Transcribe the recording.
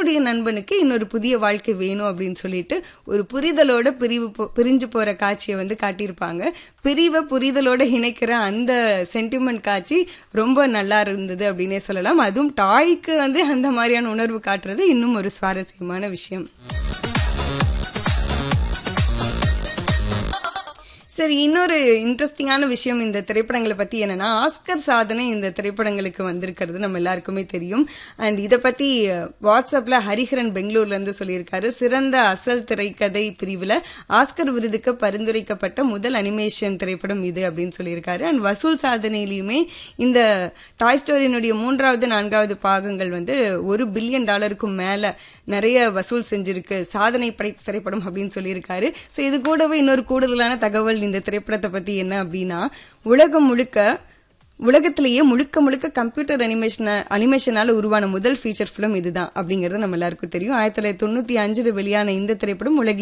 தன்னுடைய நண்பனுக்கு இன்னொரு புதிய வாழ்க்கை வேணும் அப்படின்னு சொல்லிட்டு ஒரு புரிதலோட பிரிவு போ- பிரிஞ்சு போற காட்சியை வந்து காட்டியிருப்பாங்க பிரிவை புரிதலோட இணைக்கிற அந்த சென்டிமெண்ட் காட்சி ரொம்ப நல்லா இருந்தது அப்படின்னே சொல்லலாம் அதுவும் டாய்க்கு வந்து அந்த மாதிரியான உணர்வு காட்டுறது இன்னும் ஒரு சுவாரஸ்யமான விஷயம் சரி இன்னொரு இன்ட்ரெஸ்டிங்கான விஷயம் இந்த திரைப்படங்களை பத்தி என்னன்னா ஆஸ்கர் சாதனை இந்த திரைப்படங்களுக்கு வந்திருக்கிறது நம்ம எல்லாருக்குமே தெரியும் அண்ட் இதை பத்தி அஹ், வாட்ஸ்அப்ல ஹரிஹரன் பெங்களூர்ல இருந்து சொல்லியிருக்காரு சிறந்த அசல் திரைக்கதை பிரிவுல ஆஸ்கர் விருதுக்கு பரிந்துரைக்கப்பட்ட முதல் அனிமேஷன் திரைப்படம் இது அப்படின்னு சொல்லியிருக்காரு அண்ட் வசூல் சாதனையிலுமே இந்த டாய் ஸ்டோரியினுடைய மூன்றாவது நான்காவது பாகங்கள் வந்து ஒரு பில்லியன் டாலருக்கும் மேல நிறைய வசூல் செஞ்சிருக்கு சாதனை படைத்த திரைப்படம் அப்படின்னு சொல்லியிருக்காரு ஸோ இது கூடவே இன்னொரு கூடுதலான தகவல் இந்த திரைப்படத்தை பத்தி என்ன அப்படின்னா உலகம் முழுக்க உலகத்திலேயே முழுக்க முழுக்க கம்ப்யூட்டர் அனிமேஷன் அனிமேஷனால உருவான முதல் ஃபீச்சர் ஃபிலிம் இதுதான் அப்படிங்கிறது நம்ம எல்லாருக்கும் தெரியும் ஆயிரத்தி தொள்ளாயிரத்தி தொண்ணூத்தி அஞ்சுல வெளியான இந்த திரைப்படம் உலகின்